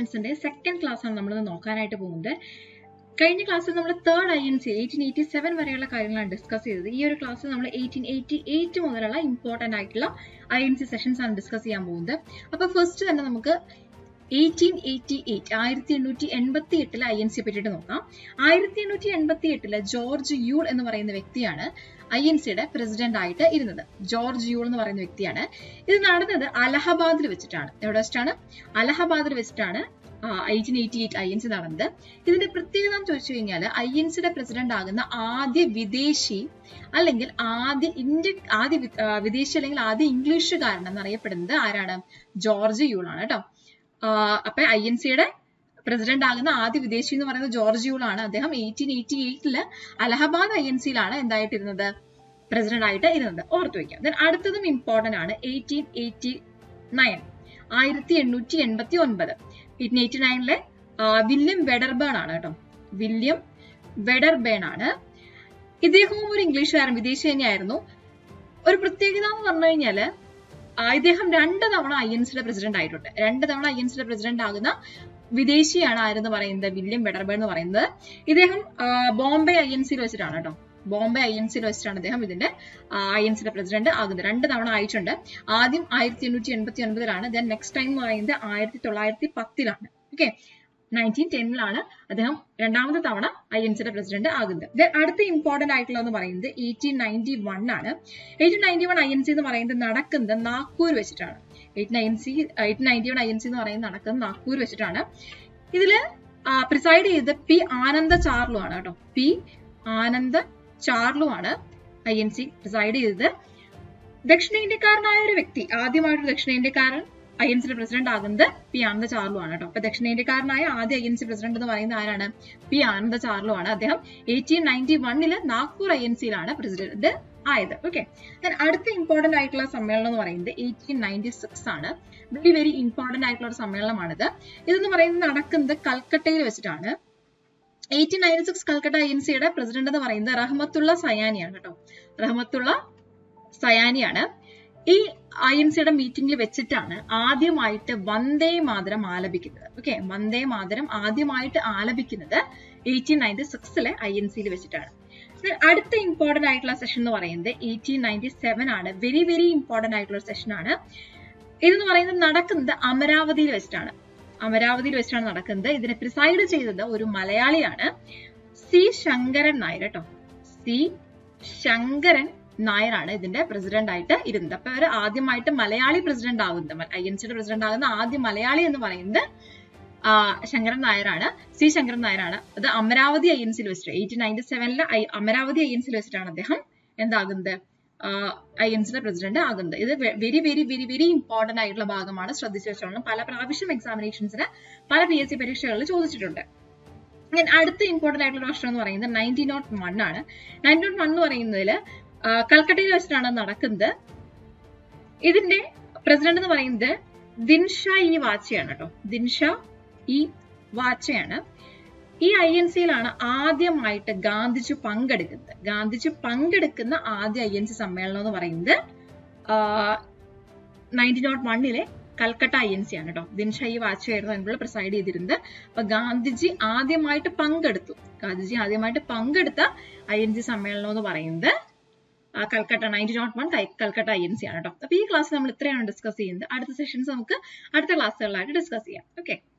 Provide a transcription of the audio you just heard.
സെഷൻസിന്റെ second class ആണ് നമ്മൾ നോക്കാനായിട്ട് പോകുന്നത് കഴിഞ്ഞ ക്ലാസ്സിൽ നമ്മൾ third I N C eighteen eighty seven വരെയുള്ള കാര്യങ്ങളാണ് ഡിസ്കസ് ചെയ്തത് ഈ ഒരു ക്ലാസ്സിൽ നമ്മൾ എയ്റ്റീൻ എയ്റ്റി എയ്റ്റ് മുതലുള്ള ഇമ്പോർട്ടന്റ് ആയിട്ടുള്ള ഐ എൻ സി സെഷൻസ് ആണ് ഡിസ്കസ് ചെയ്യാൻ പോകുന്നത് അപ്പൊ ഫസ്റ്റ് തന്നെ നമുക്ക് എയ്റ്റീൻ എയ്റ്റി എയ്റ്റ് ആയിരത്തി എണ്ണൂറ്റി എൺപത്തി എട്ടിലെ ഐ എൻ സിയെ പറ്റിയിട്ട് നോക്കാം ആയിരത്തി എണ്ണൂറ്റി എൺപത്തി എട്ടിലെ ജോർജ് യൂൾ എന്ന് പറയുന്ന വ്യക്തിയാണ് ഐ എൻ സിയുടെ പ്രസിഡന്റ് ആയിട്ട് ഇരുന്നത് ജോർജ് യൂൾ എന്ന് പറയുന്ന വ്യക്തിയാണ് ഇത് നടന്നത് അലഹബാദിൽ വെച്ചിട്ടാണ് എവിടെ വെച്ചിട്ടാണ് അലഹബാദിൽ വെച്ചിട്ടാണ് eighteen eighty eight I N C നടന്നത് ഇതിന്റെ പ്രത്യേകത എന്ന് ചോദിച്ചു കഴിഞ്ഞാൽ ഐ എൻ സിയുടെ പ്രസിഡന്റ് ആകുന്ന ആദ്യ വിദേശി അല്ലെങ്കിൽ ആദ്യ ഇന്ത്യ ആദ്യ വിദേശി അല്ലെങ്കിൽ ആദ്യ ഇംഗ്ലീഷുകാരൻ എന്നറിയപ്പെടുന്നത് ആരാണ് ജോർജ് യൂൾ ആണ് കേട്ടോ അപ്പൊ ഐ എൻ സിയുടെ പ്രസിഡന്റ് ആകുന്ന ആദ്യ വിദേശി എന്ന് പറയുന്നത് ജോർജ് യൂൾ ആണ് അദ്ദേഹം എയ്റ്റീൻ എയ്റ്റി എയ്റ്റില് അലഹബാദ് ഐ എൻ സിയിലാണ് എന്തായിട്ടിരുന്നത് പ്രസിഡന്റ് ആയിട്ട് ഇരുന്നത് ഓർത്തു വെക്കാം ദെൻ അടുത്തതും ഇമ്പോർട്ടന്റ് ആണ് എയ്റ്റീൻ എയ്റ്റി നയൻ ആയിരത്തി എണ്ണൂറ്റി എൺപത്തി ഒൻപത് എയ്റ്റീൻ എയ്റ്റി നയനിലെ വില്യം വെഡർബേൺ ആണ് കേട്ടോ വില്യം വെഡർബേൺ ആണ് ഇദ്ദേഹവും ഒരു ഇംഗ്ലീഷുകാരൻ വിദേശി തന്നെയായിരുന്നു ഒരു പ്രത്യേകത എന്ന് പറഞ്ഞു കഴിഞ്ഞാല് ഇദ്ദേഹം രണ്ട് തവണ ഐ എൻ സിയുടെ പ്രസിഡന്റ് ആയിട്ടുണ്ട് രണ്ട് തവണ ഐ എൻ സിയുടെ പ്രസിഡന്റ് ആകുന്ന വിദേശിയാണ് ആരെന്ന് പറയുന്നത് വില്യം വെഡർബേൺ എന്ന് പറയുന്നത് ഇദ്ദേഹം ബോംബെ ഐ എൻ സിയിൽ വെച്ചിട്ടാണ് കേട്ടോ ബോംബെ ഐ എൻ സിയിൽ വെച്ചിട്ടാണ് അദ്ദേഹം ഇതിന്റെ ഐ എൻ സിയുടെ പ്രസിഡന്റ് ആകുന്നത് രണ്ട് തവണ ആയിട്ടുണ്ട് ആദ്യം ആയിരത്തി എണ്ണൂറ്റി എൺപത്തി ഒൻപതിലാണ് ദെൻ നെക്സ്റ്റ് ടൈം എന്ന് പറയുന്നത് ആയിരത്തി തൊള്ളായിരത്തി പത്തിലാണ് ഓക്കെ നയൻറ്റീൻ ടെന്നിലാണ് അദ്ദേഹം രണ്ടാമത്തെ തവണ ഐ എൻ സിയുടെ പ്രസിഡന്റ് ആകുന്നത് ദെൻ അടുത്ത ഇമ്പോർട്ടന്റ് ആയിട്ടുള്ള എന്ന് പറയുന്നത് എയ്റ്റീൻ നയൻറ്റി വൺ ആണ് eighteen ninety one I N C എന്ന് പറയുന്നത് നടക്കുന്നത് നാഗ്പൂർ വെച്ചിട്ടാണ് eight nine C eight ninety one I N C എന്ന് പറയുന്നത് നടക്കുന്നത് നാഗ്പൂർ വെച്ചിട്ടാണ് ഇതില് പ്രിസൈഡ് ചെയ്ത് പി ആനന്ദ ചാർലു ആണ് കേട്ടോ പി ആനന്ദ ചാർലു ആണ് ഐ എൻ സി പ്രിസൈഡ് ചെയ്തത് ദക്ഷിണേന്ത്യക്കാരനായ ഒരു വ്യക്തി ആദ്യമായിട്ട് ദക്ഷിണേന്ത്യക്കാരൻ ഐ എൻ സിയുടെ പ്രസിഡന്റ് ആകുന്നത് പി ആനന്ദ ചാർലു ആണ് കേട്ടോ അപ്പൊ ദക്ഷിണേന്ത്യക്കാരനായ ആദ്യ ഐ എൻ സി പ്രസിഡന്റ് എന്ന് പറയുന്നത് ആരാണ് പി ആനന്ദ ചാർലു ആണ് അദ്ദേഹം എയ്റ്റീൻ നയൻറ്റി വണ്ണില് നാഗ്പൂർ ഐ എൻ സിയിലാണ് പ്രസിഡന്റ് ആയത് ഓക്കെ അടുത്ത ഇമ്പോർട്ടന്റ് ആയിട്ടുള്ള സമ്മേളനം എന്ന് പറയുന്നത് എയ്റ്റീൻ നയൻറ്റി സിക്സ് ആണ് വെരി വെരി ഇമ്പോർട്ടന്റ് ആയിട്ടുള്ള ഒരു സമ്മേളനമാണിത് ഇതെന്ന് പറയുന്നത് നടക്കുന്നത് കൽക്കട്ടയിൽ വെച്ചിട്ടാണ് eighteen ninety six Calcutta I N സിയുടെ പ്രസിഡന്റ് എന്ന് പറയുന്നത് റഹ്മത്തുള്ള സയാനിയാണ് കേട്ടോ റഹ്മത്തുള്ള സയാനിയാണ് ഈ ഐ എൻ സിയുടെ മീറ്റിംഗിൽ വെച്ചിട്ടാണ് ആദ്യമായിട്ട് വന്ദേ മാതരം ആലപിക്കുന്നത് ഓക്കെ വന്ദേ മാതരം ആദ്യമായിട്ട് ആലപിക്കുന്നത് എയ്റ്റീൻ നയൻറ്റി സിക്സിലെ ഐ എൻ സിയിൽ വെച്ചിട്ടാണ് അടുത്ത ഇമ്പോർട്ടന്റ് ആയിട്ടുള്ള സെഷൻ എന്ന് പറയുന്നത് എയ്റ്റീൻ നയൻറ്റി സെവൻ ആണ് വെരി വെരി ഇമ്പോർട്ടന്റ് ആയിട്ടുള്ള ഒരു സെഷൻ ആണ് ഇതെന്ന് പറയുന്നത് നടക്കുന്നത് അമരാവതിയിൽ വെച്ചിട്ടാണ് അമരാവതിയിൽ വെച്ചിട്ടാണ് നടക്കുന്നത് ഇതിനെ പ്രിസൈഡ് ചെയ്തത് ഒരു മലയാളിയാണ് സി ശങ്കരൻ നായർ കേട്ടോ സി ശങ്കരൻ നായരാണ് ഇതിന്റെ പ്രസിഡന്റ് ആയിട്ട് ഇരുന്നത് അപ്പൊ അവർ ആദ്യമായിട്ട് മലയാളി പ്രസിഡന്റ് ആകുന്നത് ഐ എൻ സിയുടെ പ്രസിഡന്റ് ആകുന്ന ആദ്യ മലയാളി എന്ന് പറയുന്നത് ശങ്കരൻ നായരാണ് സി ശങ്കരൻ നായരാണ് അത് അമരാവതി ഐ എൻ സിയിൽ വെച്ചിട്ട് എയ്റ്റീൻ നയൻറ്റി സെവനിലെ അമരാവതി ഐ എൻ സിയിൽ വെച്ചിട്ടാണ് അദ്ദേഹം എന്താകുന്നത് ഐ എൻ സിയുടെ പ്രസിഡന്റ് ആകുന്നത് ഇത് very very very very important ആയിട്ടുള്ള ഭാഗമാണ് ശ്രദ്ധിച്ചു വെച്ചോളണം പല പ്രാവശ്യം എക്സാമിനേഷൻസിന് പല പി എസ് സി പരീക്ഷകളിൽ ചോദിച്ചിട്ടുണ്ട് ഞാൻ അടുത്ത ഇമ്പോർട്ടന്റ് ആയിട്ടുള്ള വർഷം എന്ന് പറയുന്നത് നയൻറ്റീൻ നോട്ട് വൺ ആണ് നയൻറ്റീൻ നോട്ട് വൺ എന്ന് പറയുന്നതിൽ കൽക്കട്ടയിൽ വെച്ചിട്ടാണ് നടക്കുന്നത് ഇതിന്റെ പ്രസിഡന്റ് എന്ന് പറയുന്നത് ദിൻഷ ഇ വാച്ചയാണ് കേട്ടോ ദിൻഷ ഇ വാച്ചയാണ് ഈ ഐ എൻ സിയിലാണ് ആദ്യമായിട്ട് ഗാന്ധിജി പങ്കെടുക്കുന്നത് ഗാന്ധിജി പങ്കെടുക്കുന്ന ആദ്യ ഐ എൻ സി സമ്മേളനം എന്ന് പറയുന്നത് നയൻറ്റീൻ നോട്ട് വണ്ണിലെ കൽക്കട്ട ഐ എൻ സി ആണ് കേട്ടോ ദിൻഷായി വാച്ചയായിരുന്നു അതിനുള്ള പ്രിസൈഡ് ചെയ്തിരുന്നത് അപ്പൊ ഗാന്ധിജി ആദ്യമായിട്ട് പങ്കെടുത്തു ഗാന്ധിജി ആദ്യമായിട്ട് പങ്കെടുത്ത ഐ എൻ സി സമ്മേളനം എന്ന് പറയുന്നത് Calcutta nineteen nought one Calcutta I N C ആണ് കേട്ടോ അപ്പൊ ഈ ക്ലാസ് നമ്മൾ ഇത്രയാണ് ഡിസ്കസ് ചെയ്യുന്നത് അടുത്ത സെഷൻസ് നമുക്ക് അടുത്ത ക്ലാസ്സുകളിലായിട്ട് ഡിസ്കസ് ചെയ്യാം ഓക്കെ